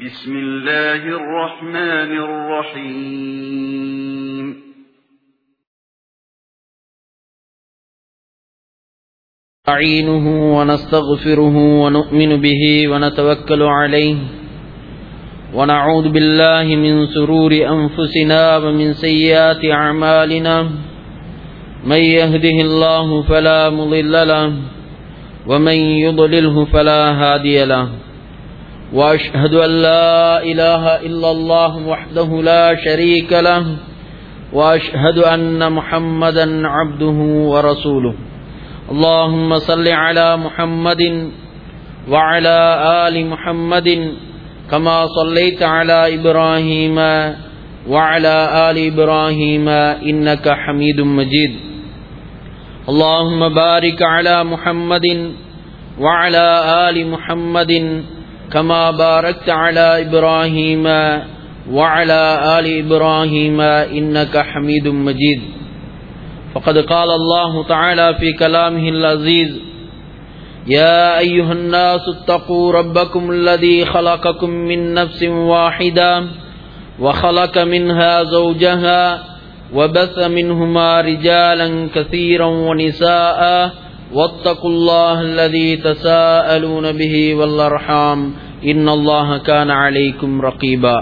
بسم الله الرحمن الرحيم نستعينه ونستغفره ونؤمن به ونتوكل عليه ونعوذ بالله من سرور أنفسنا ومن سيئات أعمالنا من يهده الله فلا مضل له ومن يضلله فلا هادي له وأشهد أن لا إله إلا الله وحده لا شريك له وأشهد أن محمدا عبده ورسوله اللهم صل على محمد وعلى آل محمد كما صليت على إبراهيم وعلى آل إبراهيم إنك حميد مجيد اللهم بارك على محمد وعلى آل محمد كما باركت على إبراهيم وعلى آل إبراهيم إنك حميد مجيد فقد قال الله تعالى في كلامه العزيز يا أيها الناس اتقوا ربكم الذي خلقكم من نفس واحدة وخلق منها زوجها وبث منهما رجالا كثيرا ونساء واتقوا الله الذي تساءلون به والأرحام إن الله كان عليكم رقيبا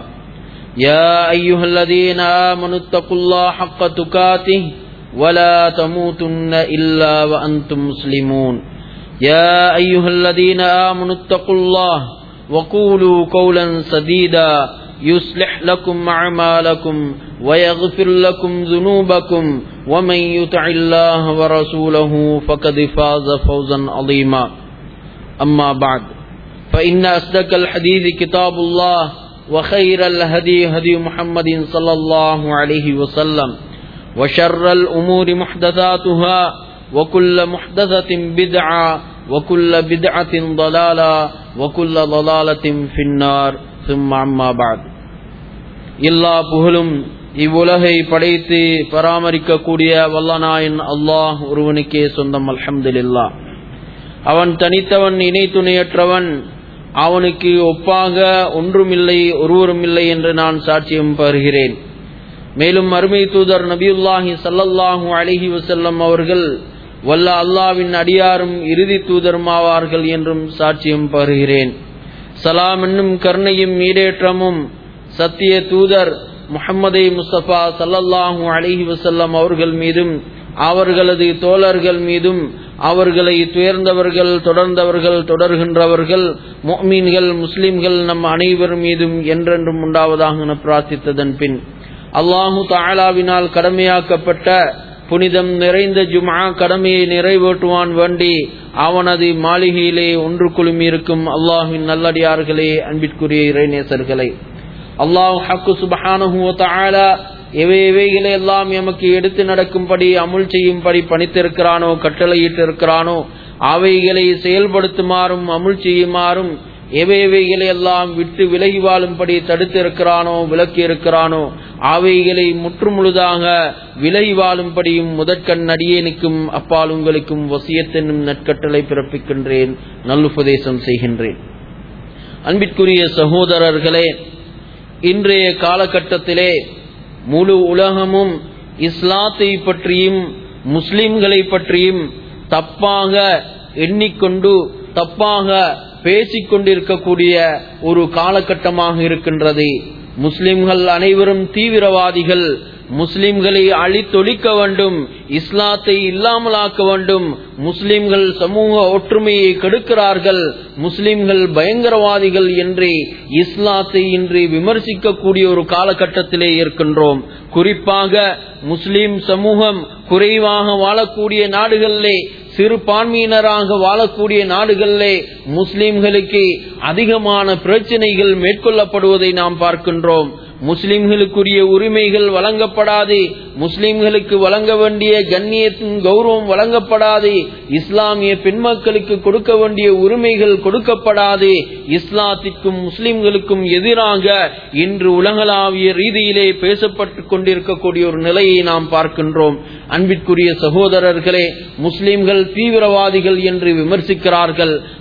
يا أيها الذين آمنوا اتقوا الله حق تكاته ولا تموتن إلا وأنتم مسلمون يا أيها الذين آمنوا اتقوا الله وقولوا قولا سديدا يصلح لكم أعمالكم ويغفر لكم ذنوبكم ومن يطع الله ورسوله فقد فاز فوزا عظيما أما بعد فإن أصدق الحديث كتاب الله وخير الهدي هدي محمد صلى الله عليه وسلم وشر الأمور محدثاتها وكل محدثة بدعة وكل بدعة ضلالة وكل ضلالة في النار ثم عما بعد எல்லா புகழும் இவ்வுலகை படைத்து பராமரிக்கக்கூடிய வல்லநாயன் அல்லாஹ் ஒருவனுக்கே சொந்தம் அல்ஹம்துலில்லா அவன் தனித்தவன் இணை துணையற்றவன் அவனுக்கு ஒப்பாக ஒன்றுமில்லை ஒருவருமில்லை என்று நான் சாட்சியம் பருகிறேன் மேலும் அருமை தூதர் நபியுல்லாஹி சல்லல்லாஹு அலிஹி வசல்லம் அவர்கள் வல்ல அல்லாவின் அடியாரும் இறுதி தூதருமாவார்கள் என்றும் சாட்சியம் பருகிறேன் சலாம் என்னும் கருணையும் ஈடேற்றமும் சத்திய தூதர் முகம்மதை முஸ்தபா சல்லல்லாஹு அலிஹி வசல்லம் அவர்கள் மீதும் அவர்களது தோழர்கள் மீதும் அவர்களை துயர்ந்தவர்கள் தொடர்ந்தவர்கள் தொடர்கின்றவர்கள் மொமீன்கள் முஸ்லிம்கள் நம் அனைவர் மீதும் என்றென்றும் உண்டாவதாக பிரார்த்தித்ததன் பின் அல்லாஹு தாலாவினால் கடமையாக்கப்பட்ட புனிதம் நிறைந்த ஜுமா கடமையை நிறைவேற்றுவான் வேண்டி அவனது மாளிகையிலே ஒன்று குழுமி இருக்கும் அல்லாஹின் நல்லடியார்களே அன்பிற்குரிய இறைநேசர்களே அல்லாஹ் ஹக்கு சுபஹானஹு தாலா எவை எவைகளை எல்லாம் எமக்கு எடுத்து நடக்கும்படி அமுல் செய்யும்படி பணித்திருக்கிறானோ கட்டளையிட்டிருக்கிறானோ அவைகளை செயல்படுத்துமாறும் அமுல் செய்யுமாறும் எவைகளை எல்லாம் விட்டு விலகி வாழும்படி தடுத்திருக்கிறானோ விலக்கி இருக்கிறானோ அவைகளை முற்றுமுழுதாக விலகி வாழும்படியும் முதற்கண் அடியேனுக்கும் அப்பால் உங்களுக்கும் வசியத்தென்னும் நற்கட்டளை பிறப்பிக்கின்றேன் நல்லுபதேசம் செய்கின்றேன் அன்பிற்குரிய சகோதரர்களே இன்றைய காலகட்டத்திலே முழு உலகமும் இஸ்லாத்தை பற்றியும் முஸ்லிம்களை பற்றியும் தப்பாக எண்ணிக்கொண்டு தப்பாக பேசிக் கொண்டிருக்கக்கூடிய ஒரு காலகட்டமாக இருக்கின்றது முஸ்லிம்கள் அனைவரும் தீவிரவாதிகள் முஸ்லிம்களை அழித்தொழிக்க வேண்டும் இஸ்லாத்தை இல்லாமலாக்க வேண்டும் முஸ்லிம்கள் சமூக ஒற்றுமையை கெடுக்கிறார்கள் முஸ்லிம்கள் பயங்கரவாதிகள் என்று இஸ்லாத்தை இன்று விமர்சிக்கக்கூடிய ஒரு காலகட்டத்திலே இருக்கின்றோம் குறிப்பாக முஸ்லிம் சமூகம் குறைவாக வாழக்கூடிய நாடுகளிலே சிறுபான்மையினராக வாழக்கூடிய நாடுகளிலே முஸ்லிம்களுக்கு அதிகமான பிரச்சனைகள் மேற்கொள்ளப்படுவதை நாம் பார்க்கின்றோம் முஸ்லிம்களுக்குரிய உரிமைகள் வழங்கப்படாது முஸ்லிம்களுக்கு வழங்க வேண்டிய கண்ணியத்தின் கௌரவம் வழங்கப்படாது இஸ்லாமிய பெண்மக்களுக்கு கொடுக்க வேண்டிய உரிமைகள் கொடுக்கப்படாது இஸ்லாத்திற்கும் முஸ்லிம்களுக்கும் எதிராக இன்று உலகளாவிய ரீதியிலே பேசப்பட்டு கொண்டிருக்கக்கூடிய ஒரு நிலையை நாம் பார்க்கின்றோம் அன்பிற்குரிய சகோதரர்களே முஸ்லிம்கள் தீவிரவாதிகள் என்று விமர்சிக்கிறார்கள்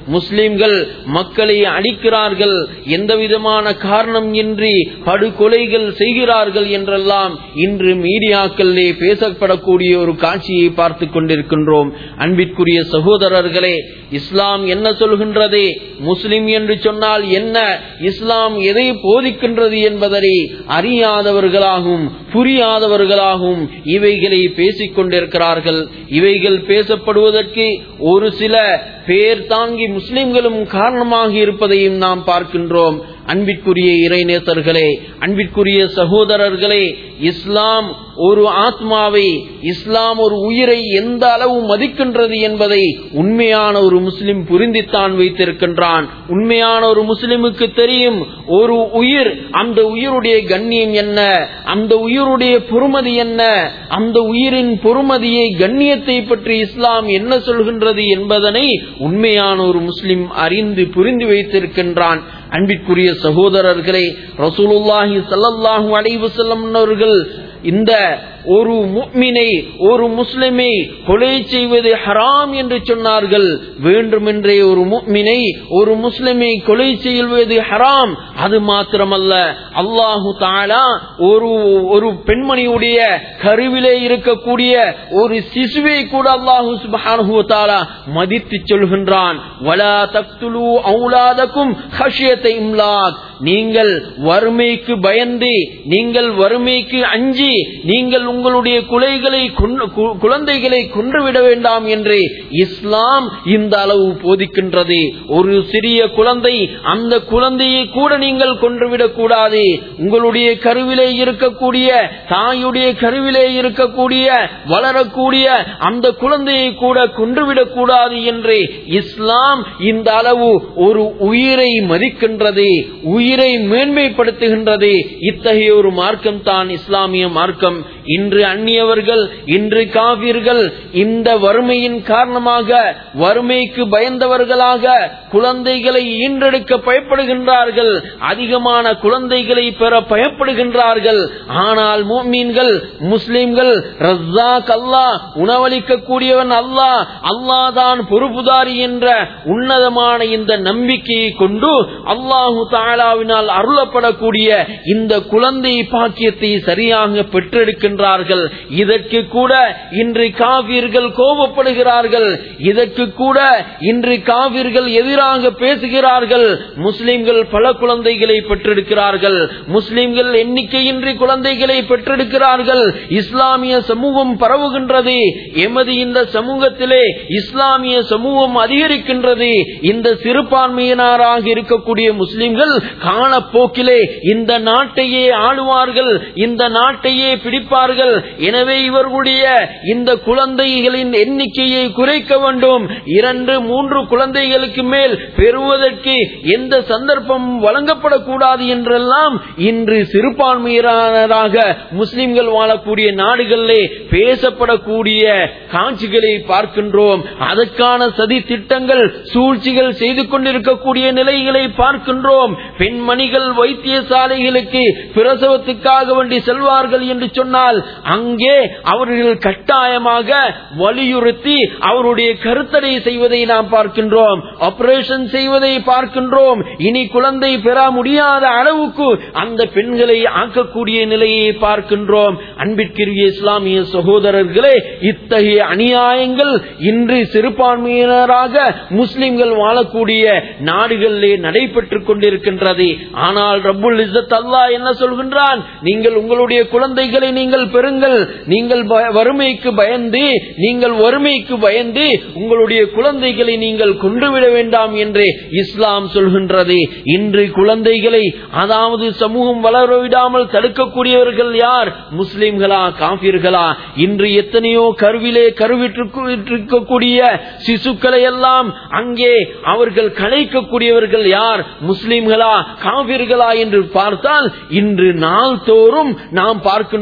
முஸ்லிம்கள் மக்களை அழிக்கிறார்கள் எந்த விதமான காரணம் இன்றி படுகொலைகள் செய்கிறார்கள் என்றெல்லாம் இன்று மீடியாக்களிலே பேசப்படக்கூடிய ஒரு காட்சியை பார்த்து கொண்டிருக்கின்றோம் அன்பிற்குரிய சகோதரர்களே இஸ்லாம் என்ன சொல்கின்றது முஸ்லிம் என்று சொன்னால் என்ன இஸ்லாம் எதை போதிக்கின்றது என்பதை அறியாதவர்களாகவும் புரியாதவர்களாகவும் இவைகளை பேசிக் கொண்டிருக்கிறார்கள் இவைகள் பேசப்படுவதற்கு ஒரு சில பேர் தாங்கி முஸ்லிம்களும் காரணமாக இருப்பதையும் நாம் பார்க்கின்றோம் அன்பிற்குரிய இறைநேசர்களே அன்பிற்குரிய சகோதரர்களே இஸ்லாம் ஒரு ஆத்மாவை இஸ்லாம் ஒரு உயிரை எந்த அளவு மதிக்கின்றது என்பதை உண்மையான ஒரு முஸ்லிம் புரிந்தித்தான் வைத்திருக்கின்றான் உண்மையான ஒரு முஸ்லிமுக்கு தெரியும் ஒரு உயிர் அந்த உயிருடைய கண்ணியம் என்ன அந்த உயிருடைய பொறுமதி என்ன அந்த உயிரின் பொறுமதியை கண்ணியத்தை பற்றி இஸ்லாம் என்ன சொல்கின்றது என்பதனை உண்மையான ஒரு முஸ்லிம் அறிந்து புரிந்து வைத்திருக்கின்றான் அன்பிற்குரிய சகோதரர்களே ரசூலுல்லாஹி சல்லல்லாஹு அலைவு செல்லம் அவர்கள் இந்த ஒரு முக்மினை ஒரு முஸ்லிமை கொலை செய்வது ஹராம் என்று சொன்னார்கள் வேண்டுமென்றே ஒரு முக்மினை ஒரு முஸ்லிமை கொலை செய்வது ஹராம் அது மாத்திரமல்ல அல்லாஹு தாலா ஒரு ஒரு பெண்மணியுடைய கருவிலே இருக்கக்கூடிய ஒரு சிசுவை கூட அல்லாஹு சுபஹானஹு தாலா மதித்து சொல்கின்றான் வலா தக்துலு அவுலாதக்கும் ஹஷியத்தை இம்லாக் நீங்கள் வறுமைக்கு பயந்து நீங்கள் வறுமைக்கு அஞ்சி நீங்கள் உங்களுடைய குலைகளை குழந்தைகளை கொன்றுவிட வேண்டாம் என்று இஸ்லாம் இந்த அளவு போதிக்கின்றது ஒரு சிறிய குழந்தை அந்த குழந்தையை கூட நீங்கள் கொன்றுவிடக் கூடாது உங்களுடைய கருவிலே இருக்கக்கூடிய தாயுடைய கருவிலே இருக்கக்கூடிய வளரக்கூடிய அந்த குழந்தையை கூட கொன்றுவிடக் கூடாது என்று இஸ்லாம் இந்த அளவு ஒரு உயிரை மதிக்கின்றது உயிரை மேன்மைப்படுத்துகின்றது இத்தகைய ஒரு மார்க்கம் தான் இஸ்லாமிய மார்க்கம் இன்று அந்நியவர்கள் இன்று காவிர்கள் இந்த வறுமையின் காரணமாக வறுமைக்கு பயந்தவர்களாக குழந்தைகளை ஈன்றெடுக்க பயப்படுகின்றார்கள் அதிகமான குழந்தைகளை பெற பயப்படுகின்றார்கள் ஆனால் மூமீன்கள் முஸ்லிம்கள் ரஸ்ஸாக் அல்லாஹ் உணவளிக்க கூடியவன் அல்லாஹ் அல்லாஹ் தான் பொறுப்புதாரி என்ற உன்னதமான இந்த நம்பிக்கையை கொண்டு அல்லாஹு தாலாவினால் அருளப்படக்கூடிய இந்த குழந்தை பாக்கியத்தை சரியாக பெற்றெடுக்கின்றார்கள் இதற்கு கூட இன்று காவிர்கள் கோபப்படுகிறார்கள் இதற்கு கூட இன்று காவிர்கள் எதிராக பேசுகிறார்கள் முஸ்லிம்கள் பல குழந்தைகளை பெற்றெடுக்கிறார்கள் முஸ்லிம்கள் எண்ணிக்கையின்றி குழந்தைகளை பெற்றெடுக்கிறார்கள் இஸ்லாமிய சமூகம் பரவுகின்றது எமது இந்த சமூகத்திலே இஸ்லாமிய சமூகம் அதிகரிக்கின்றது இந்த சிறுபான்மையினராக இருக்கக்கூடிய முஸ்லிம்கள் காலப்போக்கிலே இந்த நாட்டையே ஆளுவார்கள் இந்த நாட்டையே பிடிப்பார்கள் எனவே இவர்களுடைய இந்த குழந்தைகளின் எண்ணிக்கையை குறைக்க வேண்டும் இரண்டு மூன்று குழந்தைகளுக்கு மேல் பெறுவதற்கு எந்த சந்தர்ப்பம் வழங்கப்படக்கூடாது என்றெல்லாம் இன்று சிறுபான்மையினராக முஸ்லிம்கள் வாழக்கூடிய நாடுகளிலே பேசப்படக்கூடிய காட்சிகளை பார்க்கின்றோம் அதற்கான சதி திட்டங்கள் சூழ்ச்சிகள் செய்து கொண்டிருக்கக்கூடிய நிலைகளை பார்க்கின்றோம் பெண்மணிகள் வைத்தியசாலைகளுக்கு பிரசவத்துக்காக வேண்டி செல்வார்கள் என்று சொன்னால் அங்கே அவர்கள் கட்டாயமாக வலியுறுத்தி அவருடைய கருத்தடை செய்வதை நாம் பார்க்கின்றோம் ஆபரேஷன் செய்வதை பார்க்கின்றோம் இனி குழந்தை பெற முடியாத அளவுக்கு அந்த பெண்களை ஆக்கக்கூடிய நிலையை பார்க்கின்றோம் அன்பிற்குரிய இஸ்லாமிய சகோதரர்களே இத்தகைய அநியாயங்கள் இன்று சிறுபான்மையினராக முஸ்லிம்கள் வாழக்கூடிய நாடுகளிலே நடைபெற்றுக் கொண்டிருக்கின்றது ஆனால் ரப்புல் இஸ்ஸத் அல்லாஹ் என்ன சொல்கின்றான் நீங்கள் உங்களுடைய குழந்தைகளை நீங்கள் பெறுங்கள் நீங்கள் ப- வறுமைக்கு பயந்து நீங்கள் வறுமைக்கு பயந்து உங்களுடைய குழந்தைகளை நீங்கள் கொன்றுவிட வேண்டாம் என்று இஸ்லாம் சொல்கின்றது இன்று குழந்தைகளை அதாவது சமூகம் வளர விடாமல் தடுக்கக்கூடியவர்கள் யார் முஸ்லிம்களா காபிர்களா இன்று எத்தனையோ கருவிலே கருவிட்டிருக்கக்கூடிய சிசுக்களை எல்லாம் அங்கே அவர்கள் கலைக்கக்கூடியவர்கள் யார் முஸ்லிம்களா காவிர்களா என்று பார்த்தால் இன்று நாள்தோறும் நாம் பார்க்கின்றோம்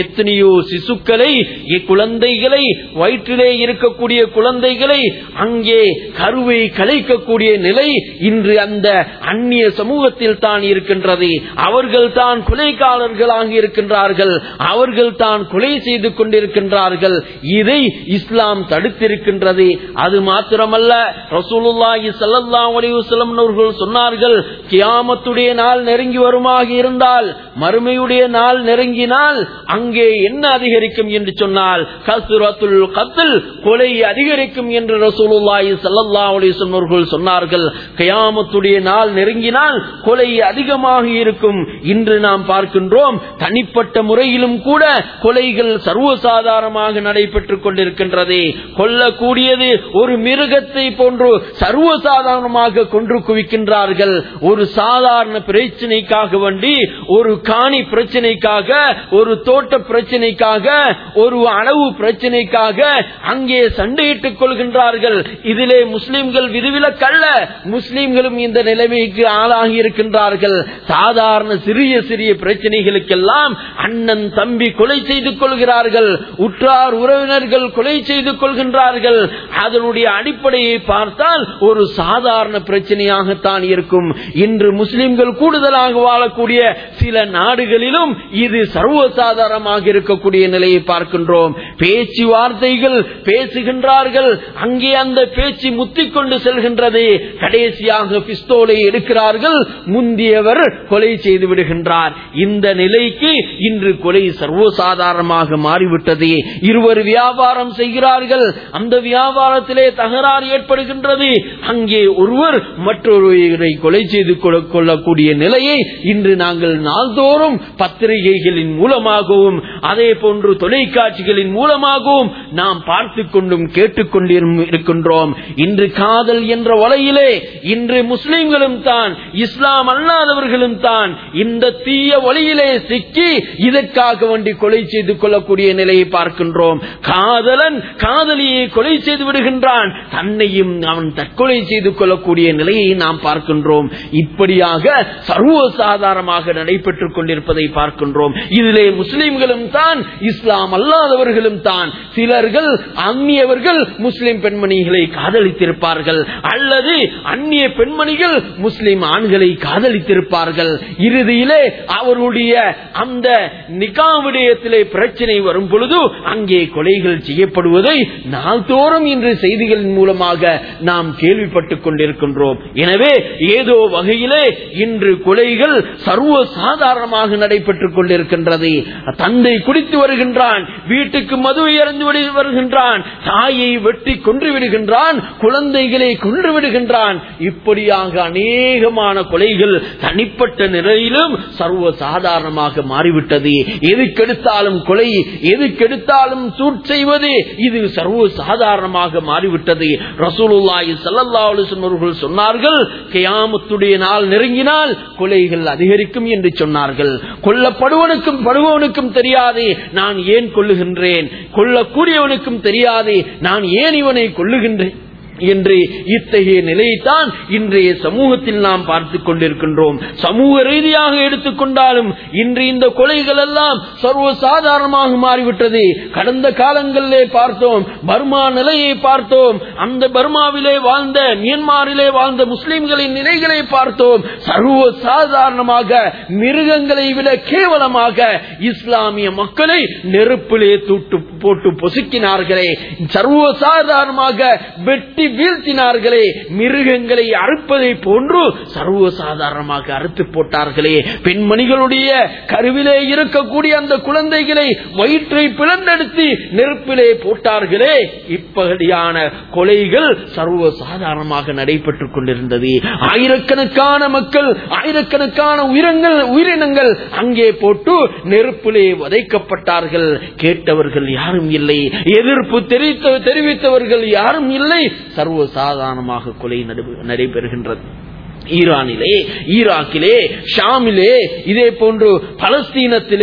எத்தனையோ சிசுக்களை இ- குழந்தைகளை வயிற்றிலே இருக்கக்கூடிய குழந்தைகளை அங்கே கருவை கலைக்கக்கூடிய நிலை இன்று அந்த அந்நிய சமூகத்தில் தான் இருக்கின்றது அவர்கள் தான் கொலைக்காரர்களாக இருக்கின்றார்கள் அவர்கள் தான் கொலை செய்து கொண்டிருக்கின்றார்கள் இதை இஸ்லாம் தடுத்திருக்கின்றது அது மாத்திரமல்ல ரசூலுல்லாஹி ஸல்லல்லாஹு அலைஹி வஸல்லம் அவர்கள் சொன்னார்கள் கியாமத்துடைய நாள் நெருங்கி வருமாக இருந்தால் மறுமையுடைய நாள் நெருங்கினால் அங்கே என்ன அதிகரிக்கும் என்று சொன்னால் கஸ்ரத்துல் கத்ல் கொலை அதிகரிக்கும் என்று ரசூலுல்லாஹி ஸல்லல்லாஹு அலைஹி வஸல்லம் அவர்கள் சொன்னார்கள் கியாமத்துடைய நாள் நெருங்கினால் கொலை அதிகமாக இருக்கும் இன்று நாம் பார்க்கின்றோம் தனிப்பட்ட முறையிலும் கூட கொலைகள் சர்வசாதாரணமாக நடைபெற்றுக் கொண்டிருக்கின்றது கொல்லக்கூடியது ஒரு மிருகத்தை போன்று சர்வசாதாரணமாக கொன்று குவிக்கின்றார்கள் ஒரு சாதாரண பிரச்சனைக்காக வேண்டி ஒரு காணி பிரச்சனைக்காக ஒரு தோட்ட பிரச்சனைக்காக ஒரு அளவு பிரச்சனைக்காக அங்கே சண்டையிட்டுக் கொள்கின்றார்கள் இதிலே முஸ்லிம்கள் விதிவிலக்கல்ல முஸ்லிம்களும் இந்த நிலைமைக்கு ஆளாகி இருக்கின்றார்கள் சாதாரண சிறிய சிறிய பிரச்சனைகளுக்கெல்லாம் அண்ணன் தம்பி கொலை செய்து கொள்கிறார்கள் உற்றார் உறவினர்கள் கொலை செய்து கொள்கின்றார்கள் அதனுடைய அடிப்படையை பார்த்தால் ஒரு சாதாரண பிரச்சனையாகத்தான் இருக்கும் இன்று முஸ்லிம்கள் கூடுதலாக வாழக்கூடிய சில நாடுகளிலும் இது சர்வசாதாரணமாக இருக்கக்கூடிய நிலையை பார்க்கின்றோம் பேச்சுவார்த்தைகள் பேசுகின்றார்கள் அங்கே அந்த பேச்சு முத்திக்கொண்டு செல்கின்றது கடைசியாக பிஸ்தோலை எடுக்கிறார்கள் முந்தியவர் கொலை செய்து விடுகின்றார் இந்த நிலைக்கு இன்று கொலை சர்வசாதாரணமாக மாறிவிட்டது இருவர் வியாபாரம் செய்கிறார்கள் அந்த வியாபாரத்திலே தகராறு ஏற்படுகின்றது அங்கே ஒருவர் மற்றொருவரை கொலை செய்து கொள்ள- கொள்ளக்கூடிய நிலையை இன்று நாங்கள் நாள்தோறும் பத்திரிகைகளின் மூலமாகவும் அதே போன்று தொலைக்காட்சிகளின் மூலமாகவும் நாம் பார்த்து கொண்டும் கேட்டுக்கொண்டிரும் இருக்கின்றோம் இன்று காதல் என்ற வலையிலே இன்று முஸ்லிம்களும் தான் இஸ்லாம் அல்லாதவர்களும் தான் இந்த தீய வழியிலே சிக்கி இதற்காக வேண்டி கொலை செய்து கொள்ளக்கூடிய நிலையை பார்க்கின்றோம் காதலன் காதலியை கொலை செய்து விடுகின்றான் தன்னையும் அவன் தற்கொலை செய்து கொள்ளக்கூடிய நிலையை நாம் பார்க்கின்றோம் இப்படியாக சர்வசாதாரணமாக நடைபெற்றுக் கொண்டிருப்பதை பார்க்கின்றோம் இதிலே முஸ்லிம்களும் தான் இஸ்லாம் அல்லாதவர்களும் தான் சிலர்கள் அந்நியவர்கள் முஸ்லிம் பெண்மணிகளை காதலித்திருப்பார்கள் அல்லது அந்நிய பெண்மணிகள் முஸ்லிம் ஆண்களை காதலித்திருப்பார்கள் இறுதியிலே அவருடைய அந்த நிகா விடயத்திலே பிரச்சனை வரும் பொழுது அங்கே கொலைகள் செய்யப்படுவதை நாள்தோறும் இன்று செய்திகளின் மூலமாக நாம் கேள்விப்பட்டுக் கொண்டிருக்கின்றோம் எனவே ஏதோ வகையிலே இன்று கொலைகள் சர்வ சாதாரணமாக நடைபெற்றுக் கொண்டிருக்கின்றது தந்தை குடித்து வருகின்றான் வீட்டுக்கு மதுவை அறிந்து வருகின்றான் தாயை வெட்டி கொன்று விடுகின்றான் குழந்தைகளை கொன்று விடுகின்றான் இப்படியாக அநேகமான கொலைகள் தனிப்பட்ட நிலையிலும் சர்வ சாதாரணமாக மாறிவிட்டது எதுக்கெடுத்தாலும் கொலை எதுக்கெடுத்தாலும் சூட் செய்வது இது சர்வ சாதாரணமாக மாறிவிட்டது ரசூலுல்லாஹி ஸல்லல்லாஹு அலைஹி வஸல்லம் அவர்கள் சொன்னார்கள் கியாமத்துடைய நாள் நெருங்கினால் கொலைகள் அதிகரிக்கும் என்று சொன்னார்கள் கொல்லப்படுவனுக்கும் படுபவனுக்கும் தெரியாது நான் ஏன் கொல்லுகின்றேன் கொல்லக்கூடியவனுக்கும் தெரியாது நான் ஏன் இவனை கொல்லுகின்றேன் என்று இத்தகைய நிலையைத்தான் இன்றைய சமூகத்தில் நாம் பார்த்துக் கொண்டிருக்கின்றோம் சமூக ரீதியாக எடுத்துக்கொண்டாலும் இன்று இந்த கொலைகள் எல்லாம் சர்வ சாதாரணமாக மாறிவிட்டது கடந்த காலங்களிலே பார்த்தோம் பர்மா நிலையை பார்த்தோம் அந்த பர்மாவிலே வாழ்ந்த மியன்மாரிலே வாழ்ந்த முஸ்லிம்களின் நிலைகளை பார்த்தோம் சர்வ சாதாரணமாக மிருகங்களை விட கேவலமாக இஸ்லாமிய மக்களை நெருப்பிலே தூட்டு போட்டு பொசுக்கினார்களே சர்வ சாதாரணமாக வெட்டி வீழ்த்தினார்களே மிருகங்களை அறுப்பதை போன்று சர்வ சாதாரணமாக அறுத்து போட்டார்களே பெண்மணிகளுடைய கருவிலே இருக்கக்கூடிய அந்த குழந்தைகளை வயிற்றை பிளந்தெடுத்து நெருப்பிலே போட்டார்களே இப்படியான கொலைகள் சர்வ சாதாரணமாக நடைபெற்றுக் கொண்டிருந்தது ஆயிரக்கணக்கான மக்கள் ஆயிரக்கணக்கான உயிரங்கள் உயிரினங்கள் அங்கே போட்டு நெருப்பிலே வதைக்கப்பட்டார்கள் கேட்டவர்கள் யாரும் இல்லை எதிர்ப்பு தெரிவித்த தெரிவித்தவர்கள் யாரும் இல்லை சர்வ சாதாரணமாக கொலை நடைபெ- நடைபெறுகின்றது ஈரானிலே ஈராக்கிலே ஷாமிலே இதே போன்று பலஸ்தீனத்திலே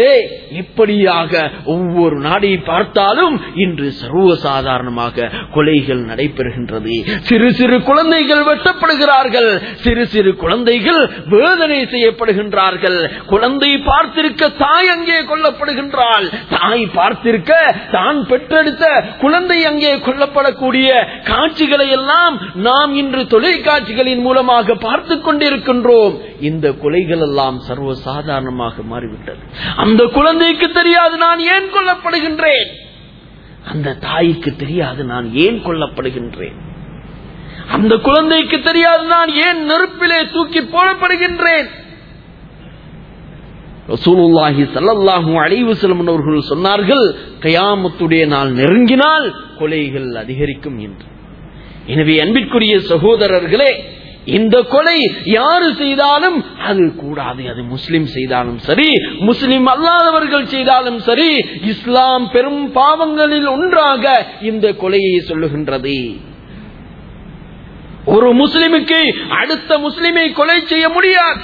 இப்படியாக ஒவ்வொரு நாடை பார்த்தாலும் இன்று சர்வசாதாரணமாக கொலைகள் நடைபெறுகின்றது சிறு சிறு குழந்தைகள் வெட்டப்படுகிறார்கள் சிறு சிறு குழந்தைகள் வேதனை செய்யப்படுகின்றார்கள் குழந்தை பார்த்திருக்க தாய் அங்கே கொல்லப்படுகின்றாள் தாய் பார்த்திருக்க தான் பெற்றெடுத்த குழந்தை அங்கே கொல்லப்படக்கூடிய காட்சிகளை எல்லாம் நாம் இன்று தொலைக்காட்சிகளின் மூலமாக பார்த்து கொண்டிருக்கின்றோம் இந்த கொலைகள் எல்லாம் சர்வசாதாரணமாக மாறிவிட்டது அந்த குழந்தைக்கு தெரியாது நான் ஏன் கொல்லப்படுகின்றேன் அந்த தாய்க்கு தெரியாது நான் ஏன் கொல்லப்படுகின்றேன் அந்த குழந்தைக்கு தெரியாது நான் ஏன் நெருப்பிலே தூக்கி போடப்படுகின்றேன் ரசூலுல்லாஹி ஸல்லல்லாஹு அலைஹி வஸல்லம் அவர்கள் சொன்னார்கள் கயாமத்துடைய நாள் நெருங்கினால் கொலைகள் அதிகரிக்கும் என்று எனவே அன்பிற்குரிய சகோதரர்களே இந்த கொலை யாரு செய்தாலும் அது கூடாது அது முஸ்லிம் செய்தாலும் சரி முஸ்லிம் அல்லாதவர்கள் செய்தாலும் சரி இஸ்லாம் பெரும் பாவங்களில் ஒன்றாக இந்த கொலையை சொல்லுகின்றது ஒரு முஸ்லிமுக்கு அடுத்த முஸ்லிமை கொலை செய்ய முடியாது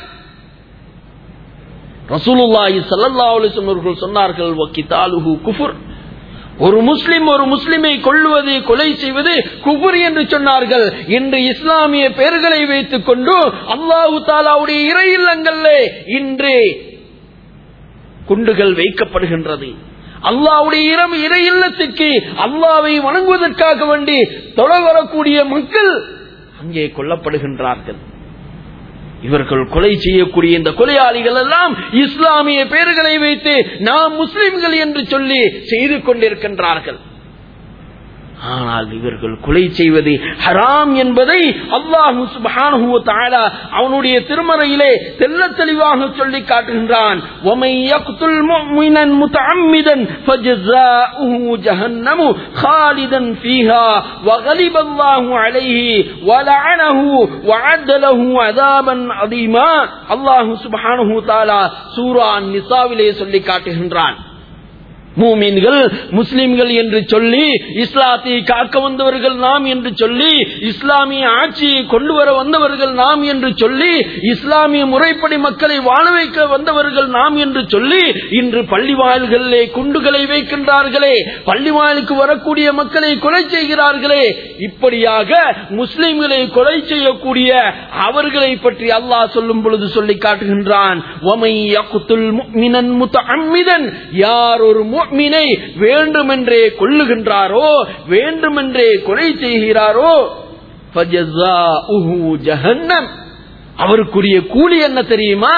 ரசூலுல்லாஹி ஸல்லல்லாஹு அலைஹி வஸல்லம் அவர்கள் சொன்னார்கள் வகிதாலுஹு குஃபுர் ஒரு முஸ்லிம் ஒரு முஸ்லிமை கொள்ளுவது கொலை செய்வது குபுர் என்று சொன்னார்கள் இன்று இஸ்லாமிய பெயர்களை வைத்துக் கொண்டு அல்லாஹு தாலாவுடைய இறை இல்லங்கள்ல இன்று குண்டுகள் வைக்கப்படுகின்றது அல்லாவுடைய இரம் இறை இல்லத்துக்கு அல்லாவை வணங்குவதற்காக வேண்டி தொட வரக்கூடிய மக்கள் அங்கே கொல்லப்படுகின்றார்கள் இவர்கள் கொலை செய்யக்கூடிய இந்த கொலையாளிகள் எல்லாம் இஸ்லாமிய பெயர்களை வைத்து நாம் முஸ்லிம்கள் என்று சொல்லி செய்து கொண்டிருக்கின்றார்கள் ஆனால் இவர்கள் கொலை செய்வது ஹராம் என்பதை அல்லாஹு சுப்ஹானஹு வ தஆலா அவனுடைய திருமறையிலே தெள்ளத் தெளிவாக சொல்லி காட்டுகின்றான் وَمَن يَقْتُلْ مُؤْمِنًا مُتَعَمِّدًا فَجَزَاؤُهُ جَهَنَّمُ خَالِدًا فِيهَا وَغَضِبَ اللَّهُ عَلَيْهِ وَلَعَنَهُ وَعَدَّ لَهُ عَذَابًا عَظِيمًا அல்லாஹ் சுப்ஹானஹு வ தஆலா சூரா நிசாவிலே சொல்லி காட்டுகின்றான் மூமின்கள் முஸ்லிம்கள் என்று சொல்லி இஸ்லாத்தை காக்க வந்தவர்கள் நாம் என்று சொல்லி இஸ்லாமிய ஆட்சியை கொண்டு வர வந்தவர்கள் நாம் என்று சொல்லி இஸ்லாமிய முறைப்படி மக்களை வாழ வைக்க வந்தவர்கள் நாம் என்று சொல்லி இன்று பள்ளி வாயில்களிலே குண்டுகளை வைக்கின்றார்களே பள்ளி வாயிலுக்கு வரக்கூடிய மக்களை கொலை செய்கிறார்களே இப்படியாக முஸ்லிம்களை கொலை செய்யக்கூடிய அவர்களை பற்றி அல்லாஹ் சொல்லும் பொழுது சொல்லி காட்டுகின்றான் "வமை யக்துல் முஃமினன் முத்தஅம்மிதன்" யார் ஒரு முஃமினை வேண்டுமென்றே கொல்லுகின்றாரோ வேண்டுமென்றே கொலை செய்கிறாரோ ஃபஜஸாஉஹு ஜஹன்னம் அவருக்குரிய கூலி என்ன தெரியுமா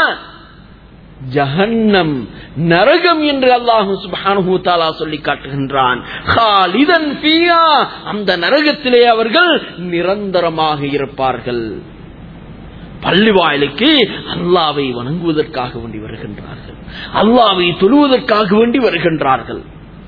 ஜஹன்னம் நரகம் என்று அல்லாஹு சுப்ஹானஹு தஆலா சொல்லி காட்டுகின்றான் காலிதன் ஃபீஹா அந்த நரகத்திலே அவர்கள் நிரந்தரமாக இருப்பார்கள் பள்ளி வாயிலுக்கு அல்லாவை வணங்குவதற்காக வேண்டி வருகின்றார்கள் அல்லாவை தொழுவதற்காக வேண்டி வருகின்றார்கள்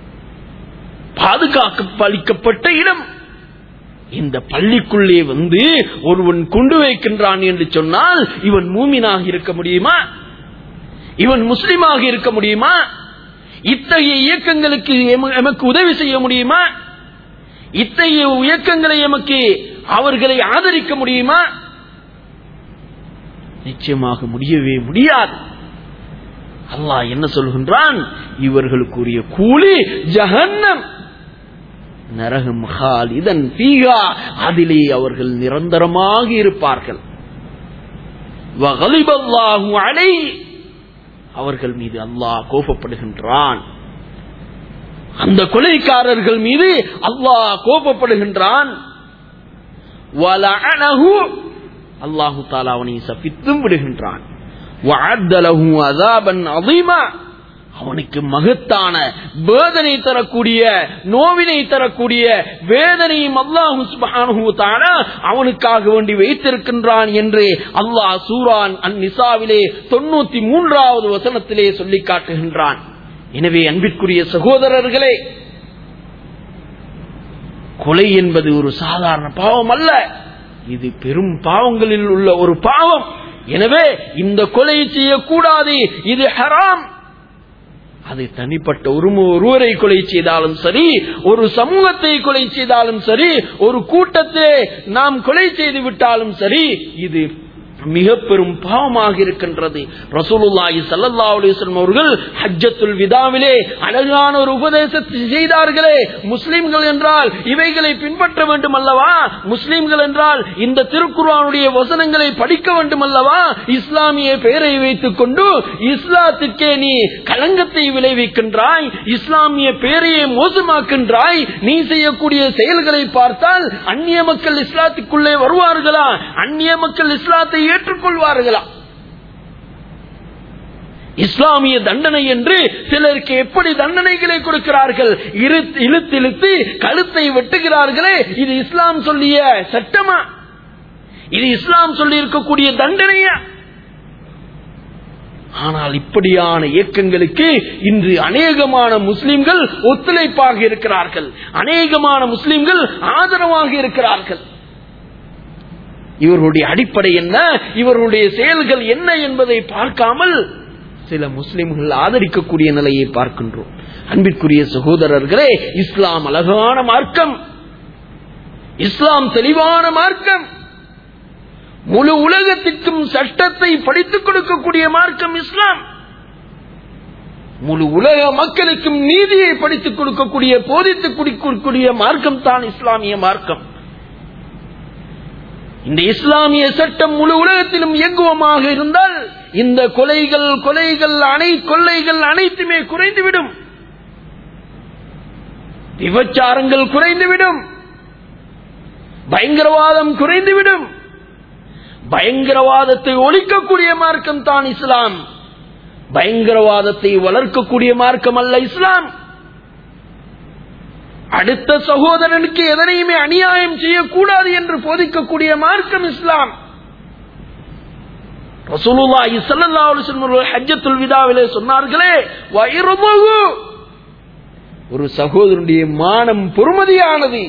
பாதுகாக்க அளிக்கப்பட்ட இடம் இந்த பள்ளிக்குள்ளே வந்து ஒருவன் கொண்டு வைக்கின்றான் என்று சொன்னால் இவன் மூமினாக இருக்க முடியுமா இவன் முஸ்லிமாக இருக்க முடியுமா இத்தகைய இயக்கங்களுக்கு எம- எமக்கு உதவி செய்ய முடியுமா இத்தகைய இயக்கங்களை எமக்கு அவர்களை ஆதரிக்க முடியுமா நிச்சயமாக முடியவே முடியாது அல்லாஹ் என்ன சொல்கின்றான் இவர்களுக்குரிய கூலி ஜஹன்னம் நரகம் ஹாலிதன் ஃபீஹா அதிலே அவர்கள் நிரந்தரமாக இருப்பார்கள் வகலிப அல்லாஹு அலைஹி அவர்கள் மீது அல்லாஹ் கோபப்படுகின்றான் அந்த கொலைக்காரர்கள் மீது அல்லாஹ் கோபப்படுகின்றான் வலஅனஹு அல்லாஹு தாலா அவனை சபித்தும் விடுகின்றான் وَعَدَّ لَهُ عَذَابًا عَظِيمًا அவனுக்கு மகத்தான வேதனை தரக்கூடிய நோவினை தரக்கூடிய வேதனையும் அல்லாஹு சுப்ஹானஹு வ தஆலா அவனுக்காக வேண்டி வைத்திருக்கின்றான் என்று அல்லாஹ் சூரான் அன் நிசாவிலே தொண்ணூத்தி மூன்றாவது வசனத்திலே சொல்லி காட்டுகின்றான் எனவே அன்பிற்குரிய சகோதரர்களே கொலை என்பது ஒரு சாதாரண பாவம் அல்ல இது பெரும் பாவங்களில் உள்ள ஒரு பாவம் எனவே இந்த கொலை செய்யக்கூடாது இது ஹராம் அது தனிப்பட்ட ஒரு ஒருவரை கொலை செய்தாலும் சரி ஒரு சமூகத்தை கொலை செய்தாலும் சரி ஒரு கூட்டத்தை நாம் கொலை செய்து விட்டாலும் சரி இது மிக பெரும் பாவமாக இருக்கின்றது ரசூலுல்லாஹி ஸல்லல்லாஹு அலைஹி வஸல்லம் அவர்கள் ஹஜ்ஜத்துல் விதாவிலே அழகான ஒரு உபதேசத்தை செய்தார்களே முஸ்லிம்கள் என்றால் இவைகளை பின்பற்ற வேண்டும் அல்லவா முஸ்லிம்கள் என்றால் இந்த திருக்குர்ஆனுடைய வசனங்களை படிக்க வேண்டும் அல்லவா இஸ்லாமிய பெயரை வைத்துக் கொண்டு இஸ்லாத்துக்கே நீ களங்கத்தை விளைவிக்கின்றாய் இஸ்லாமிய பெயரையே மோசமாக்கின்றாய் நீ செய்யக்கூடிய செயல்களை பார்த்தால் அந்நிய மக்கள் இஸ்லாத்துக்குள்ளே வருவார்களா அந்நிய மக்கள் இஸ்லாத்தை ஏற்றுக்கொள்வார்களா இஸ்லாமிய தண்டனை என்று சிலருக்கு எப்படி தண்டனைகளை கொடுக்கிறார்கள் இழுத்து இழுத்து இழுத்து கழுத்தை வெட்டுகிறார்களே இது இஸ்லாம் சொல்லிய சட்டமா இது இஸ்லாம் சொல்லி இருக்கக்கூடிய தண்டனையா ஆனால் இப்படியான இயக்கங்களுக்கு இன்று அநேகமான முஸ்லிம்கள் ஒத்துழைப்பாக இருக்கிறார்கள் அநேகமான முஸ்லிம்கள் ஆதரவாக இருக்கிறார்கள் இவர்களுடைய அடிப்படை என்ன இவர்களுடைய செயல்கள் என்ன என்பதை பார்க்காமல் சில முஸ்லிம்கள் ஆதரிக்கக்கூடிய நிலையை பார்க்கின்றோம் அன்பிற்குரிய சகோதரர்களே இஸ்லாம் அழகான மார்க்கம் இஸ்லாம் தெளிவான மார்க்கம் முழு உலகத்திற்கும் சட்டத்தை படித்துக் கொடுக்கக்கூடிய மார்க்கம் இஸ்லாம் முழு உலக மக்களுக்கும் நீதியை படித்துக் கொடுக்கக்கூடிய போதித்துக் கொடுக்கக்கூடிய மார்க்கம் தான் இஸ்லாமிய மார்க்கம் இந்த இஸ்லாமிய சட்டம் முழு உலகத்திலும் இயங்குவமாக இருந்தால் இந்த கொலைகள் கொலைகள் அனை கொள்ளைகள் அனைத்துமே குறைந்துவிடும் விபச்சாரங்கள் குறைந்துவிடும் பயங்கரவாதம் குறைந்துவிடும் பயங்கரவாதத்தை ஒழிக்கக்கூடிய மார்க்கம் தான் இஸ்லாம் பயங்கரவாதத்தை வளர்க்கக்கூடிய மார்க்கம் அல்ல இஸ்லாம் அடுத்த சகோதரனுக்கு எதனையுமே அநியாயம் செய்யக்கூடாது என்று போதிக்கக்கூடிய மார்க்கம் இஸ்லாம் ரசூலுல்லாஹி ஸல்லல்லாஹு அலைஹி வஸல்லம் ஹஜ்ஜத்துல் விதாவிலே சொன்னார்களே வைரமுகு ஒரு சகோதரனுடைய மானம் பொறுமதியானது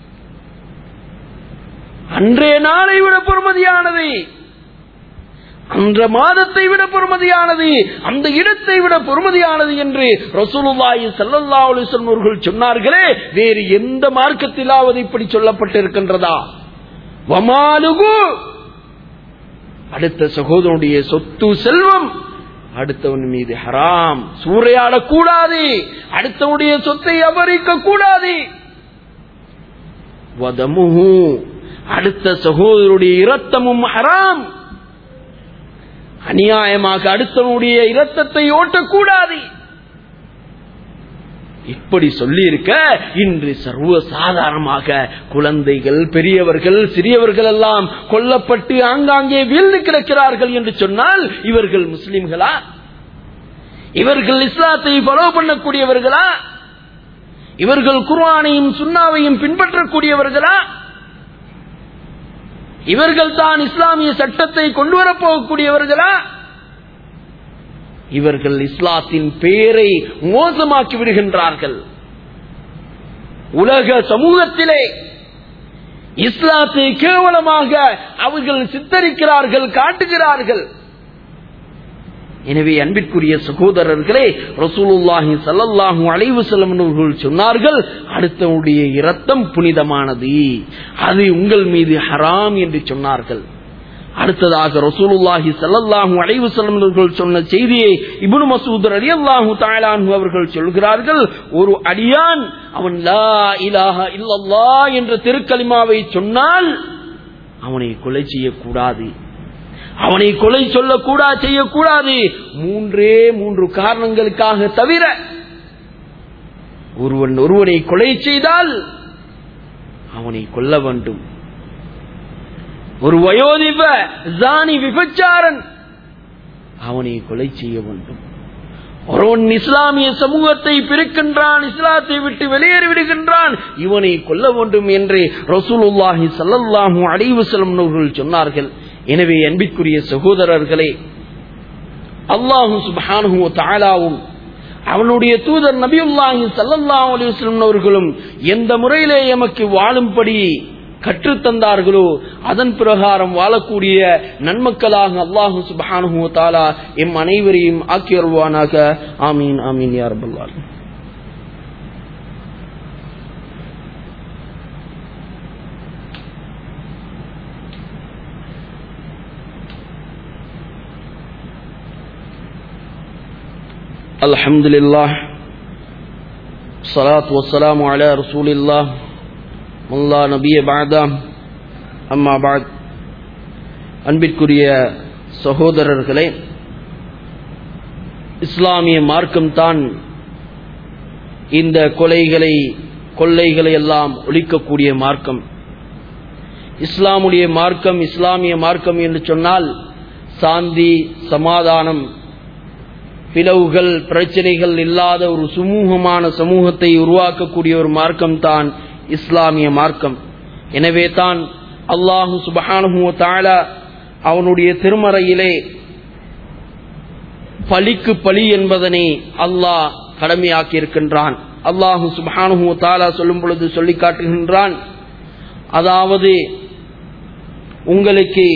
அன்றைய நாளை விட பொறுமதியானது அந்த மாதத்தை விட பொறுமதியானது அந்த இடத்தை விட பொறுமதியானது என்று ரசூலுல்லாஹி ஸல்லல்லாஹு அலைஹி வஸல்லம் அவர்கள் சொன்னார்களே வேறு எந்த மார்க்கத்திலாவது இப்படி சொல்லப்பட்டிருக்கின்றதா வமாலுகு அடுத்த சகோதரனுடைய சொத்து செல்வம் அடுத்தவன் மீது ஹராம் சூறையாடக்கூடாது அடுத்தவனுடைய சொத்தை அபரிக்க கூடாது வதமுஹு அடுத்த சகோதரருடைய இரத்தமும் ஹராம் அநியாயமாக அடுத்தவனுடைய இரத்தத்தை ஓட்டக்கூடாது இப்படி சொல்லி இருக்க இன்று சர்வ சாதாரணமாக குழந்தைகள் பெரியவர்கள் சிறியவர்கள் எல்லாம் கொல்லப்பட்டு ஆங்காங்கே வீழ்ந்து கிடக்கிறார்கள் என்று சொன்னால் இவர்கள் முஸ்லிம்களா இவர்கள் இஸ்லாத்தை ஃபாலோ பண்ணக்கூடியவர்களா இவர்கள் குர்ஆனையும் சுன்னாவையும் பின்பற்றக்கூடியவர்களா இவர்கள் தான் இஸ்லாமிய சட்டத்தை கொண்டு வரப்போகக்கூடியவர்களா இவர்கள் இஸ்லாத்தின் பெயரை மோசமாக்கி விடுகின்றார்கள் உலக சமூகத்திலே இஸ்லாத்தை கேவலமாக அவர்கள் சித்தரிக்கிறார்கள் காட்டுகிறார்கள் எனவே அன்பிற்குரிய சகோதரர்களே ரசூலுல்லாஹி ஸல்லல்லாஹு அலைஹி வஸல்லம் அவர்கள் சொன்னார்கள் அடுத்தவனுடைய இரத்தம் புனிதமானது அது உங்கள் மீது ஹராம் என்று சொன்னார்கள் அடுத்ததாக ரசூலுல்லாஹி ஸல்லல்லாஹு அலைஹி வஸல்லம் அவர்கள் சொன்ன செய்தியை இப்னு மசூத் ரலியல்லாஹு தஆலா அன்ஹு அவர்கள் சொல்கிறார்கள் ஒரு அடியான் அவன் லா இலாஹ இல்லல்லாஹ் என்ற திருக்கலிமாவை சொன்னால் அவனை கொலை செய்யக்கூடாது அவனை கொலை சொல்லக்கூடா செய்யக்கூடாது மூன்றே மூன்று காரணங்களுக்காக தவிர ஒருவன் ஒருவனை கொலை செய்தால் அவனை கொல்ல வேண்டும் ஒரு வயோதிப ஜானி விபச்சாரன் அவனை கொலை செய்ய வேண்டும் ஒருவன் இஸ்லாமிய சமூகத்தை பிரிக்கின்றான் இஸ்லாத்தை விட்டு வெளியேறி விடுகின்றான் இவனை கொல்ல வேண்டும் என்று ரசூலுல்லாஹி ஸல்லல்லாஹு அலைஹி வஸல்லம் அவர்கள் சொன்னார்கள் எனவே அன்பிற்குரிய சகோதரர்களே அல்லாஹு சுப்ஹானஹு வ தஆலாவும் அவனுடைய தூதர் நபியுல்லாஹி ஸல்லல்லாஹு அலைஹி வஸல்லம் அவர்களும் எந்த முறையிலே எமக்கு வாழும்படி கற்றுத்தந்தார்களோ அதன் பிரகாரம் வாழக்கூடிய நன்மக்களாக அல்லாஹு சுப்ஹானஹு வ தஆலா எம் அனைவரையும் ஆக்கி வருவானாக ஆமீன் ஆமீன் யா ரப்பல் ஆலமீன் الحمد لله الصلاة والسلام على رسول الله من لا نبي بعد أما بعد அன்பிற்குரிய சகோதரர்களே இஸ்லாமிய மார்க்கம்தான் இந்த கொலைகளை கொள்ளைகளை எல்லாம் ஒழிக்கக்கூடிய மார்க்கம் இஸ்லாமுடைய மார்க்கம் இஸ்லாமிய மார்க்கம் என்று சொன்னால் சாந்தி சமாதானம் பிளவுகள் பிரச்சனைகள் இல்லாத ஒரு சுமூகமான சமூகத்தை உருவாக்கக்கூடிய ஒரு மார்க்கம் தான் இஸ்லாமிய மார்க்கம் எனவே தான் அல்லாஹு சுபஹானு தாலா அவனுடைய திருமறையிலே பலிக்கு பலி என்பதனை அல்லாஹ் கடமையாக்கி இருக்கின்றான் அல்லாஹு சுபஹானு தாலா சொல்லும் பொழுது சொல்லி காட்டுகின்றான் அதாவது உங்களுக்கு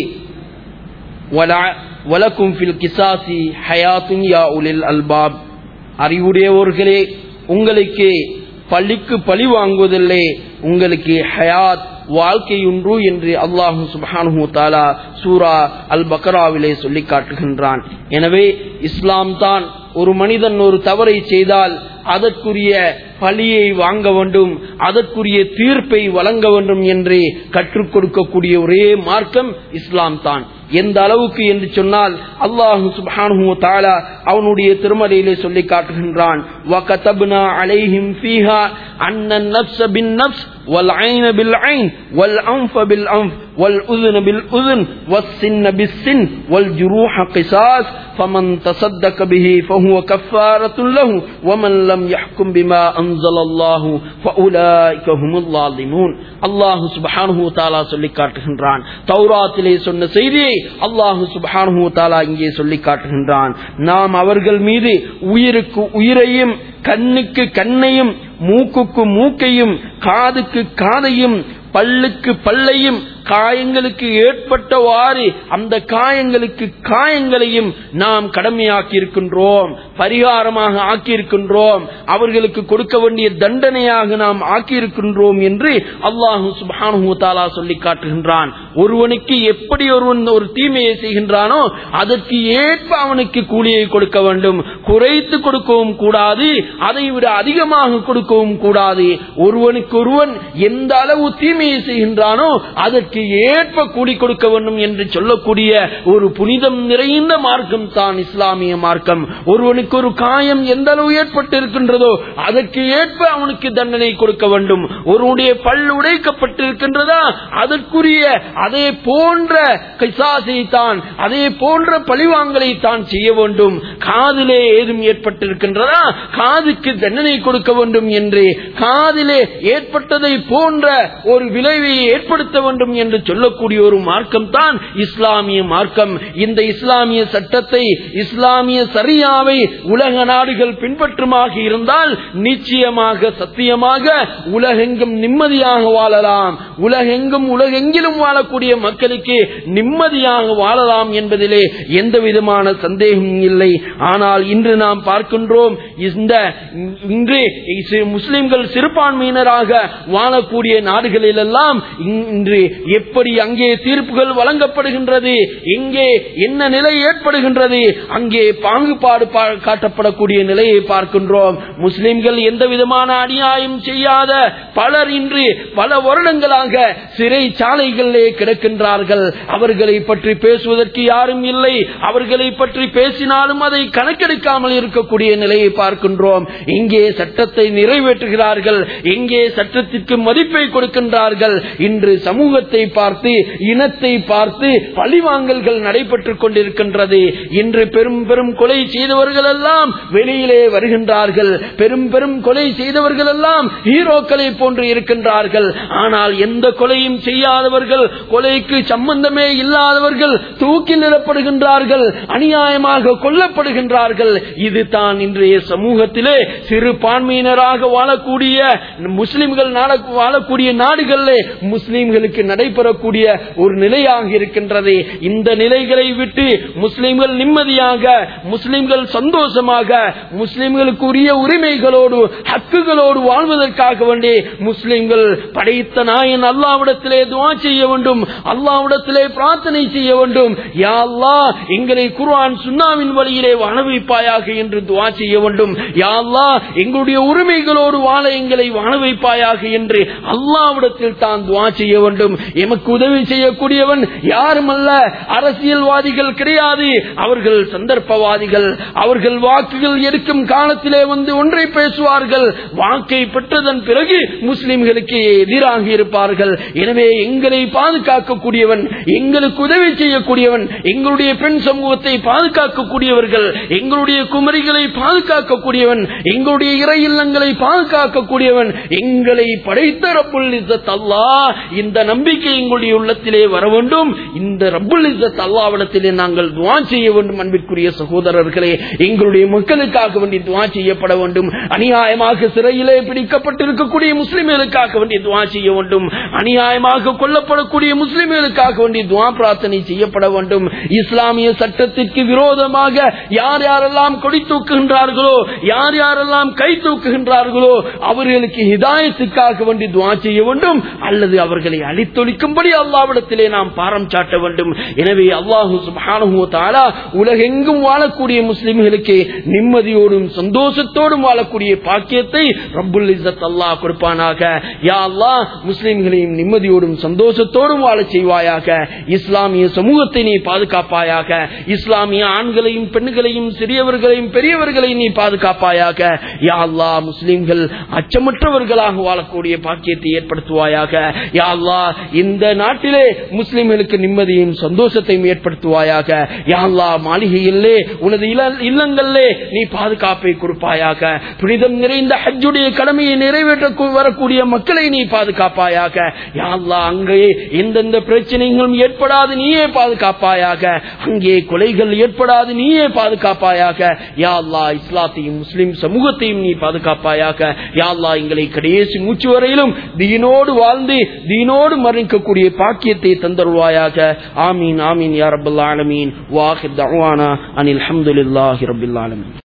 வலக்கும் ஃபில் கிசாசி ஹயாத்தும் யா உலில் அல்பாப் அறிவுடையவர்களே உங்களுக்கு பள்ளிக்கு பழி வாங்குவதில்லை உங்களுக்கு ஹயாத் வாழ்க்கையுன்று என்று அல்லாஹு சுபானு தாலா சூரா அல் பக்ராவிலே சொல்லி காட்டுகின்றான் எனவே இஸ்லாம் தான் ஒரு மனிதன் ஒரு தவறை செய்தால் அதற்குரிய பழியை வாங்க வேண்டும் அதற்குரிய தீர்ப்பை வழங்க வேண்டும் என்று கற்றுக் கொடுக்கக்கூடிய ஒரே மார்க்கம் இஸ்லாம் தான் எந்த அளவுக்கு என்று சொன்னால் அல்லாஹு சுபானு தாலா அவனுடைய திருமலையிலே சொல்லி காட்டுகின்றான் وَكَتَبْنَا عَلَيْهِمْ فِيهَا أَنَّ النَّفْسَ بِالنَّفْسِ والعين بالعين والأنف بالأنف والأذن بالأذن والسن بالسن والجروح قصاص فمن تصدق به فهو كفارة له ومن لم يحكم بما أنزل الله فأولئك هم الظالمون அல்லாஹு சுபஹானஹு தாலா சொல்லி காட்டுகின்றான் தௌராத்திலே சொன்ன செய்தியை அல்லாஹு சுபஹானஹு தாலா இங்கே சொல்லி காட்டுகின்றான் நாம் அவர்கள் மீது உயிருக்கு உயிரையும் கண்ணுக்கு கண்ணையும் மூக்குக்கு மூக்கையும் காதுக்கு காதையும் பல்லுக்கு பல்லையும் காயங்களுக்கு ஏற்பட்டவாறு அந்த காயங்களுக்கு காயங்களையும் நாம் கடமையாக்கி இருக்கின்றோம் பரிகாரமாக ஆக்கியிருக்கின்றோம் அவர்களுக்கு கொடுக்க வேண்டிய தண்டனையாக நாம் ஆக்கியிருக்கின்றோம் என்று அல்லாஹு சுபானு தாலா சொல்லி காட்டுகின்றான் ஒருவனுக்கு எப்படி ஒருவன் ஒரு தீமையை செய்கின்றானோ அதற்கு ஏற்ப அவனுக்கு கூலியை கொடுக்க வேண்டும் குறைத்து கொடுக்கவும் கூடாது அதை விட அதிகமாக கொடுக்கவும் கூடாது ஒருவனுக்கு ஒருவன் எந்த அளவு தீமையை செய்கின்றானோ அதற்கு ஏற்ப கூலி கொடுக்க வேண்டும் என்று சொல்லக்கூடிய ஒரு புனிதம் நிறைந்த மார்க்கம் தான் இஸ்லாமிய மார்க்கம் ஒருவனுக்கு ஒரு காயம் எந்த அளவு ஏற்பட்டு இருக்கின்றதோ அதற்கு ஏற்ப அவனுக்கு தண்டனை கொடுக்க வேண்டும் ஒருவனுடைய பல் உடைக்கப்பட்டிருக்கின்றதா அதற்குரிய அதே போன்ற கைசாசை தான் அதே போன்ற பழிவாங்கலை தான் செய்ய வேண்டும் காதிலே ஏதும் ஏற்பட்டிருக்கின்றதா காதுக்கு தண்டனை கொடுக்க வேண்டும் என்று காதிலே ஏற்பட்டதை போன்ற ஒரு விளைவை ஏற்படுத்த வேண்டும் என்று சொல்லக்கூடிய ஒரு மார்க்கம் தான் இஸ்லாமிய மார்க்கம் இந்த இஸ்லாமிய சட்டத்தை இஸ்லாமிய சரியாவை உலக நாடுகள் பின்பற்றுமாக இருந்தால் நிச்சயமாக சத்தியமாக உலகெங்கும் நிம்மதியாக வாழலாம் உலகெங்கும் உலகெங்கிலும் வாழக்கூடிய மக்களுக்கு நிம்மதியாக வாழலாம் என்பதிலே எந்த விதமான சந்தேகம் இல்லை ஆனால் இன்று நாம் பார்க்கின்றோம் இந்த இன்று முஸ்லிம்கள் சிறுபான்மையினராக வாழக்கூடிய நாடுகளில் எல்லாம் இன்று எப்படி அங்கே தீர்ப்புகள் வழங்கப்படுகின்றது எங்கே என்ன நிலை ஏற்படுகின்றது அங்கே பாகுபாடு காட்டப்படக்கூடிய நிலையை பார்க்கின்றோம் முஸ்லிம்கள் எந்த விதமான அநியாயம் செய்யாத பலர் இன்று பல வருடங்களாக சிறை சாலைகளிலே கிடக்கின்றார்கள் அவர்களை பற்றி பேசுவதற்கு யாரும் இல்லை அவர்களை பற்றி பேசினாலும் அதை கணக்கெடுக்காமல் இருக்கக்கூடிய நிலையை பார்க்கின்றோம் இங்கே சட்டத்தை நிறைவேற்றுகிறார்கள் எங்கே சட்டத்திற்கு மதிப்பை கொடுக்கின்றார்கள் இன்று சமூகத்தை பார்த்து இனத்தை பார்த்து பழிவாங்கல்கள் நடைபெற்றுக் கொண்டிருக்கின்றது இன்று பெரும் பெரும் கொலை செய்தவர்கள் எல்லாம் வெளியிலே வருகின்றார்கள் பெரும் பெரும் கொலை செய்தவர்கள் எல்லாம் ஹீரோக்களை போன்று இருக்கின்றார்கள் ஆனால் எந்த கொலையும் செய்யாதவர்கள் கொலைக்கு சம்பந்தமே இல்லாதவர்கள் தூக்கிலிடப்படுகின்றார்கள் அநியாயமாக கொல்லப்படுகின்றார்கள் இதுதான் இன்றைய சமூகத்திலே சிறுபான்மையினராக வாழக்கூடிய முஸ்லிம்கள் வாழக்கூடிய நாடுகளிலே முஸ்லிம்களுக்கு நடைபெறக்கூடிய ஒரு நிலையாக இருக்கின்றது இந்த நிலைகளை விட்டு முஸ்லிம்கள் நிம்மதியாக முஸ்லிம்கள் சந்தோஷமாக முஸ்லிம்களுக்கு உரிய உரிமைகளோடு ஹக்குகளோடு வாழ்வதற்காக வேண்டி முஸ்லிம்கள் படைத்த நாயன் அல்லாவிடத்திலே துவா செய்ய வேண்டும் அல்லாவிடத்திலே பிரார்த்தனை செய்ய வேண்டும் யா அல்லாஹ் எங்களை குர்ஆன் சுன்னாவின் வழியிலே வாழ வைப்பாயாக என்று துவா செய்ய வேண்டும் யா அல்லாஹ் எங்களுடைய உரிமைகளோடு வாழ எங்களை வாழ வைப்பாயாக என்று அல்லாவிடத்தில் தான் துவா செய்ய வேண்டும் எமக்கு உதவி செய்யக்கூடியவன் யாரும் அல்ல அரசியல்வாதிகள் கிடையாது அவர்கள் சந்தர்ப்பவாதிகள் அவர்கள் வாக்குகள் எடுக்கும் காலத்திலே வந்து ஒன்றை பேசுவார்கள் வாக்கை பெற்றதன் பிறகு முஸ்லிம்களுக்கு எதிராக இருப்பார்கள் எனவே எங்களை பாதுகாக்கக்கூடியவன் எங்களுக்கு உதவி செய்யக்கூடியவன் எங்களுடைய பெண் சமூகத்தை பாதுகாக்கக்கூடியவர்கள் எங்களுடைய குமரிகளை பாதுகாக்கக்கூடியவன் எங்களுடைய இறை இல்லங்களை பாதுகாக்கக்கூடியவன் எங்களை படைத்த ரப்புல் இஸ்ஸத் அல்லாஹ் இந்த நம்பிக்கை எங்களுடைய உள்ளத்திலே வர வேண்டும் இந்த ரப்புல் இஸ்ஸத் அல்லாவிடத்திலே நாங்கள் துவா செய்ய வேண்டும் அன்பிற்குரிய சகோதரர்களே எங்களுடைய மக்களுக்காக வேண்டி துவா செய்யப்பட வேண்டும் அநியாயமாக சிறையிலே பிடிக்கப்பட்டிருக்கக்கூடிய முஸ்லிம்களுக்காக வேண்டி துவா செய்ய வேண்டும் அநியாயமாக கொல்லப்படக்கூடிய முஸ்லிம்களுக்காக வேண்டி துவா பிரார்த்தனை செய்யப்பட வேண்டும் இஸ்லாமிய சட்டத்திற்கு விரோதமாக யார் யாரெல்லாம் கொடி தூக்குகின்றார்களோ யார் யாரெல்லாம் கை தூக்குகின்றார்களோ அவர்களுக்கு ஹிதாயத்துக்காக வேண்டி துவா செய்ய வேண்டும் அல்லது அவர்களை அழித்தொழிக்கும்படி அல்லாவிடத்திலே நாம் பாரம் சாட்ட வேண்டும் எனவே அல்லாஹு சுப்ஹானஹு வ தஆலா உலகெங்கும் வாழக்கூடிய முஸ்லிம்களுக்கு நிம்மதியோடும் சந்தோஷத்தோடும் வாழக்கூடிய பாக்கியத்தை ரப்புல் இஸ்ஸத் அல்லாஹ் கொடுப்பானாக யா அல்லாஹ் முஸ்லிம்களையும் நிம்மதியோடும் சந்தோஷத்தோடும் வாழச் செய்வாயாக இஸ்லாமிய சமூகத்தை நீ பாதுகாப்பாயாக இஸ்லாமிய ஆண்களையும் பெண்களையும் சிறியவர்களையும் பெரியவர்களையும் நீ பாதுகாப்பாயாக யா அல்லாஹ் முஸ்லிம்கள் அச்சமற்றவர்களாக வாழக்கூடிய பாக்கியத்தை ஏற்படுத்துவாயாக யா அல்லாஹ் இந்த நாட்டிலே முஸ்லிம்களுக்கு நிம்மதியும் சந்தோஷத்தையும் ஏற்படுத்துவாயாக யா அல்லாஹ் மாளிகையிலே உனது இல- இல்லங்களிலே நீ பாதுகாப்பை கொடுப்பாயாக புனிதம் நிறைந்த ஹஜ்ஜுடைய கடமையை நிறைவேற்ற கு- வரக்கூடிய மக்களை நீ பாதுகாப்பாயாக யா அல்லாஹ் அங்கே எந்தெந்த பிரச்சனைகளும் ஏற்படாது நீயே பாதுகாப்பாயாக அங்கே கொலைகள் ஏற்படாது நீயே பாதுகாப்பாயாக யா அல்லாஹ் இஸ்லாத்தையும் முஸ்லிம் சமூகத்தையும் நீ பாதுகாப்பாயாக யா அல்லாஹ் எங்களை கடைசி மூச்சு வரையிலும் தீனோடு வாழ்ந்து தீனோடு மரணிக்கக்கூடிய பாக்கியத்தை தந்தருவாயாக ஆமீன் ஆமீன் யா ரப்பல் ஆலமீன் வாஹித் தஅவானா அனில் ஹம்துலில்லாஹி ரப்பில் ஆலமீன்